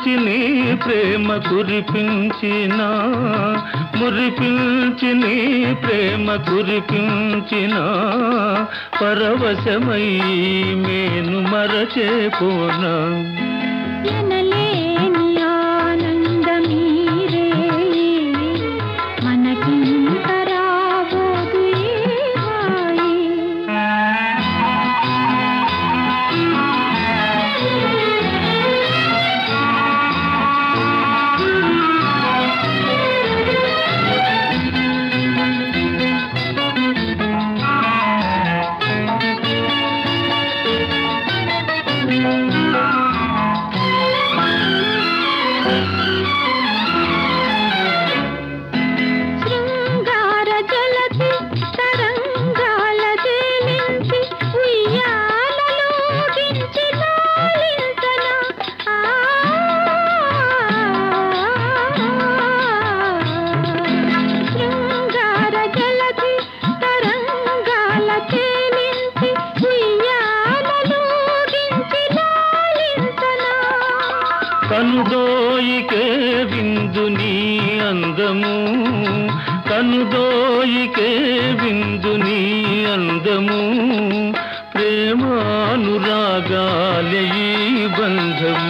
మురిపించి నీ ప్రేమ కురిపించిన మురిపించి నీ ప్రేమ కురిపించిన పరవశమై మేను మరచేపోనా ఎనలేని ఆనందమీరే మనకింత రాబోదు ఈ హాయి. శృంగార జలధి తరంగాల తేలించి ఉయ్యాలలోగించి లాలించన ఆ శృంగార జలధి తరంగాల తేలించి ఉయ్యాలలోగించి లాలించన కనుదోయికే విందు నీ అందము కనుదోయికే విందు నీ అందము ప్రేమానురాగాలే ఈ బంధము